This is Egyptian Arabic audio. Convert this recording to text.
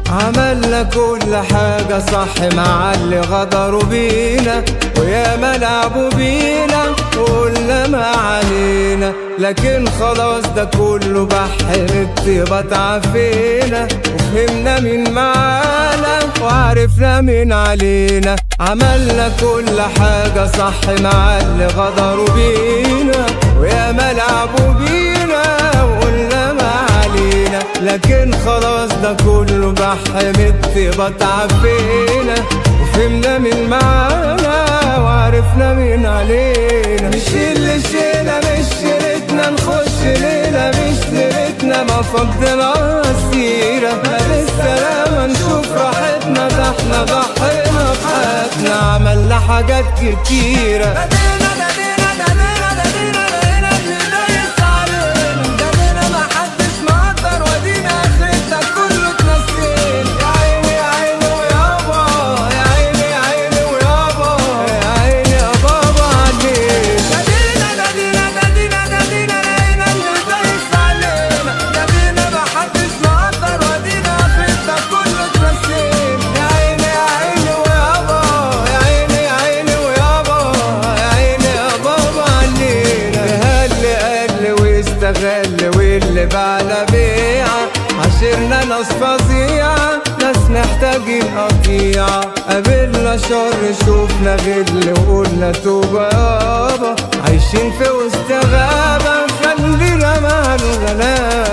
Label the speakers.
Speaker 1: عملنا كل حاجة صح مع اللي غدروا بينا ويا ما لعبوا بينا وقلنا ما علينا لكن خلاص ده كله بحر الطيبة تعافينا وفهمنا مين معانا وعرفنا مين علينا عملنا كل حاجة صح مع اللي غدروا بينا ويا ما لعبوا بينا وقلنا ما علينا لكن خلاص ده كله بحر الطيبة تعافينا وفهمنا مين معانا وعرفنا مين علينا مش اللي شينا مش شيرتنا نخش ليلة مش ليلتنا ما فضنا السيرة بالسلامة نشوف راحتنا ده احنا ضحينا بحياتنا عملنا حاجات كتيرة
Speaker 2: نادينا نادينا نادينا نادينا لقينا اللي دايس علينا نادينا ما حدش مقدر ودينا اخرتنا كله اتنسينا
Speaker 1: يا عيني يا عيني ويابا يا عيني يا عيني ويابا يا عيني يا بابا عليك
Speaker 2: نادينا نادينا نادينا نادينا لقينا اللي دايس علينا نادينا ما حدش مقدر ودينا اخرتنا كله اتنسينا
Speaker 1: يا عيني يا عيني ويابا يا عيني يا عيني ويابا يا عيني يا بابا علينا اللي قل واستغل واللي بعلى بيعة عشرنا ناس فظيعة ناس محتاجين قطيعة قابلنا شر شوفنا غل وقلنا توبة يابا عايشين في وسط غابة خلينا مع الغلابة